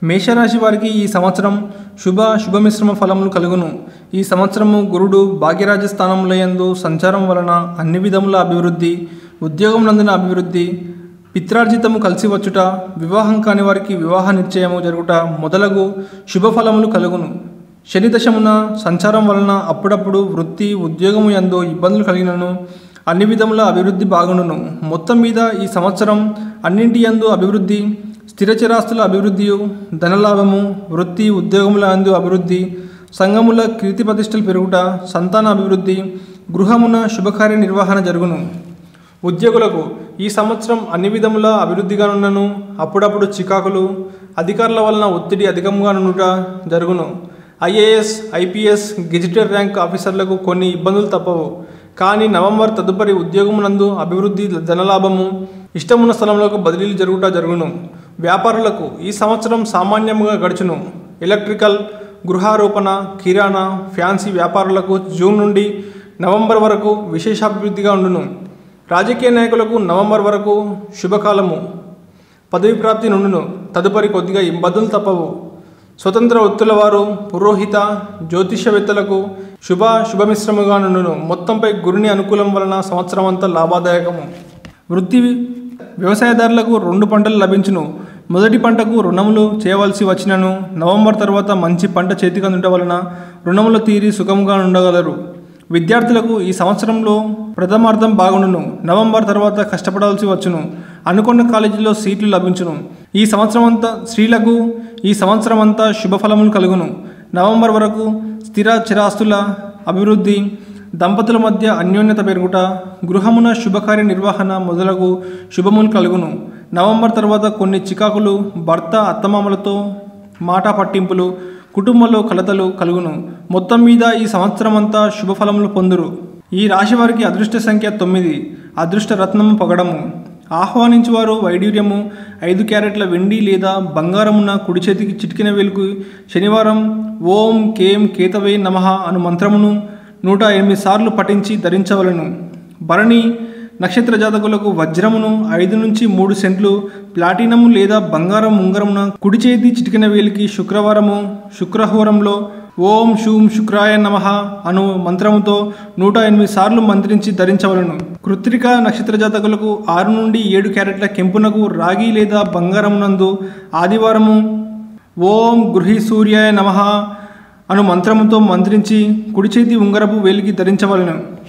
మేషరాశి వారికి ఈ సంవత్సరం శుభ శుభమిశ్రమ ఫలములు కలుగును ఈ సంవత్సరము గురుడు భాగ్యరాజ స్థానంలో యందు సంచారం వలన అన్ని విధముల అభివృద్ధి ఉద్యోగం నందున అభివృద్ధి పిత్రార్జితము కలిసి వచ్చుట వివాహం కాని వారికి వివాహ నిశ్చయము జరుగుట మొదలగు శుభఫలములు కలుగును శని దశమున సంచారం వలన అప్పుడప్పుడు వృత్తి ఉద్యోగము యందు ఇబ్బందులు కలిగినను అన్ని విధముల అభివృద్ధి బాగుండును మొత్తం మీద ఈ సంవత్సరం అన్నింటి యందు అభివృద్ధి స్థిరచరాస్తుల అభివృద్ధియు ధనలాభము వృత్తి ఉద్యోగముల అందు అభివృద్ధి సంఘముల కీర్తి ప్రతిష్టలు పెరుగుట సంతాన అభివృద్ధి గృహమున శుభకార్య నిర్వహణ జరుగును ఉద్యోగులకు ఈ సంవత్సరం అన్ని విధముల అభివృద్ధిగానున్నను అప్పుడప్పుడు చికాకులు అధికారుల వలన ఒత్తిడి అధికంగా నుండుట జరుగును ఐఏఎస్ ఐపీఎస్ గెజిటెడ్ ర్యాంక్ ఆఫీసర్లకు కొన్ని ఇబ్బందులు తప్పవు కానీ నవంబర్ తదుపరి ఉద్యోగమునందు అభివృద్ధి ధనలాభము ఇష్టమున్న స్థలంలోకి బదిలీలు జరుగుట జరుగును వ్యాపారులకు ఈ సంవత్సరం సామాన్యముగా గడుచును ఎలక్ట్రికల్ గృహారోపణ కిరాణా ఫ్యాన్సీ వ్యాపారులకు జూన్ నుండి నవంబర్ వరకు విశేషాభివృద్ధిగా ఉండును రాజకీయ నాయకులకు నవంబర్ వరకు శుభకాలము పదవి ప్రాప్తి నుండును తదుపరి కొద్దిగా ఇబ్బందులు తప్పవు స్వతంత్ర వృత్తుల వారు పురోహిత జ్యోతిష్యవేత్తలకు శుభ శుభమిశ్రముగా నుండును మొత్తంపై గురుని అనుకూలం వలన సంవత్సరం అంతా లాభదాయకము వృత్తి వ్యవసాయదారులకు రెండు పంటలు లభించును మొదటి పంటకు రుణములు చేయవలసి వచ్చినను నవంబర్ తర్వాత మంచి పంట చేతికి అందుట వలన రుణములు తీరి సుఖంగా ఉండగలరు విద్యార్థులకు ఈ సంవత్సరంలో ప్రథమార్థం బాగుండును నవంబర్ తర్వాత కష్టపడాల్సి వచ్చును అనుకున్న కాలేజీలో సీట్లు లభించును ఈ సంవత్సరం అంతా స్త్రీలకు ఈ సంవత్సరం అంతా శుభఫలములు కలుగును నవంబర్ వరకు స్థిర చిరాస్తుల అభివృద్ధి దంపతుల మధ్య అన్యోన్యత పెరుగుట గృహమున శుభకార్య నిర్వహణ మొదలగు శుభములు కలుగును నవంబర్ తర్వాత కొన్ని చికాకులు భర్త అత్తమామలతో మాట పట్టింపులు కుటుంబంలో కలతలు కలుగును మొత్తం మీద ఈ సంవత్సరం అంతా శుభఫలములు పొందురు ఈ రాశి వారికి అదృష్ట సంఖ్య తొమ్మిది అదృష్ట రత్నము పొగడము ఆహ్వానించువారు వైడూర్యము ఐదు క్యారెట్ల వెండి లేదా బంగారమున కుడి చేతికి చిటికిన వేలుకు శనివారం ఓం కేం కేతవే నమః అను మంత్రమును నూట ఎనిమిది సార్లు పఠించి ధరించవలను భరణి నక్షత్ర జాతకులకు వజ్రమును ఐదు నుంచి మూడు సెంట్లు ప్లాటినము లేదా బంగారం ఉంగరమున కుడి చేతి చిటికిన వేలికి శుక్రవారము శుక్రహోరంలో ఓం శూం శుక్రాయ నమః అను మంత్రముతో నూట ఎనిమిది సార్లు మంత్రించి ధరించవలను కృత్రిక నక్షత్ర జాతకులకు ఆరు నుండి ఏడు క్యారెట్ల కెంపునకు రాగి లేదా బంగారమునందు ఆదివారము ఓం గృహి సూర్యాయ నమః అను మంత్రముతో మంత్రించి కుడి చేతి ఉంగరపు వేలికి ధరించవలను